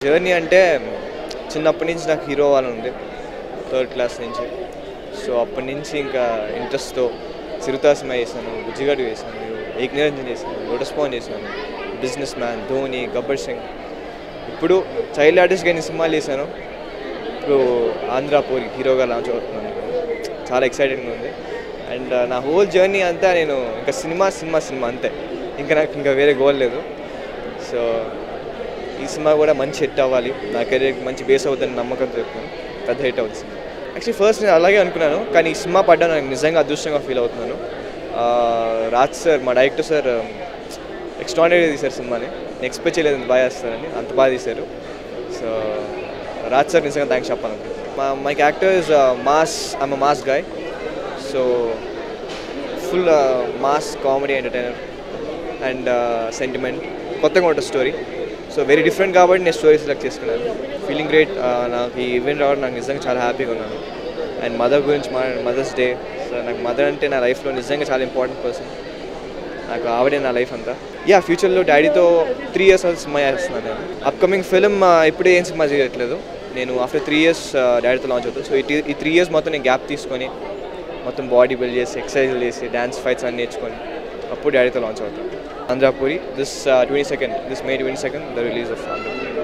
journey అంటే చిన్నప్పటి నుంచి నాకు హీరో అవ్వాలని ఉంది థర్డ్ క్లాస్ నుంచి సో అప్పటి నుంచి ఇంకా ఇంట్రెస్ట్తో సిరుతాసిమా చేశాను బుజ్జిగడ్డు చేశాను ఏక్ నిరంజన్ చేశాను లోటస్ పాన్ చేశాను బిజినెస్ మ్యాన్ ధోని గబ్బర్ సింగ్ ఇప్పుడు చైల్డ్ ఆర్టిస్ట్గా ఎన్ని సినిమాలు చేశాను ఇప్పుడు ఆంధ్ర పూరి హీరోగా లాంచ్ అవుతున్నాను చాలా ఎక్సైటెడ్గా ఉంది అండ్ నా హోల్ జర్నీ అంతా నేను ఇంకా సినిమా సినిమా సినిమా అంతే ఇంకా నాకు ఇంకా వేరే గోల్ లేదు సో ఈ సినిమా కూడా మంచి హిట్ అవ్వాలి నా కెరీర్కి మంచి బేస్ అవుతుందని నమ్మకంతో చెప్తున్నాను పెద్ద హిట్ అవుతుంది యాక్చువల్లీ ఫస్ట్ నేను అలాగే అనుకున్నాను కానీ ఈ సినిమా పడ్డా నాకు నిజంగా అదృష్టంగా ఫీల్ అవుతున్నాను ఆ, రాజ్ సార్ మా డైరెక్టర్ సార్ ఎక్స్ట్రాడినరీ తీశారు సినిమాని నేను ఎక్స్పెక్ట్ చేయలేదు ఇంత బాగా చేస్తారని అంత బాగా తీశారు సో రాజ్ సార్ నిజంగా థ్యాంక్స్ చెప్పాలనుకుంటున్నాను మా my character is mass I'm mass guy so full mass comedy entertainer and sentiment కొత్తగా ఉంటుంది స్టోరీ సో వెరీ డిఫరెంట్ కాబట్టి నేను స్టోరీ సెలెక్ట్ చేసుకున్నాను ఫీలింగ్ గ్రేట్ నాకు ఈ ఈవెంట్ రావడం నాకు నిజంగా చాలా హ్యాపీగా ఉన్నాను అండ్ మదర్ గురించి మా మదర్స్ డే సో నాకు మదర్ అంటే నా లైఫ్లో నిజంగా చాలా ఇంపార్టెంట్ పర్సన్ నాకు ఆవిడే నా లైఫ్ అంతా యా ఫ్యూచర్లో డాడీతో త్రీ ఇయర్స్ అవుతుంది సినిమా చేస్తున్నాను నేను అప్కమింగ్ ఫిలిం ఇప్పుడే ఏం సినిమా చేయట్లేదు నేను ఆఫ్టర్ త్రీ ఇయర్స్ డాడీతో లాంచ్ అవుతుంది సో ఈ ఈ త్రీ ఇయర్స్ మొత్తం నేను గ్యాప్ తీసుకొని మొత్తం బాడీ బిల్డ్ చేసి ఎక్సర్సైజ్ చేసి డ్యాన్స్ ఫైట్స్ అన్ని నేర్చుకొని అప్పుడు డాడీతో లాంచ్ అవుతాను Andhrapuri this twenty second this May twenty second the release of ఆంధ్రాపూరి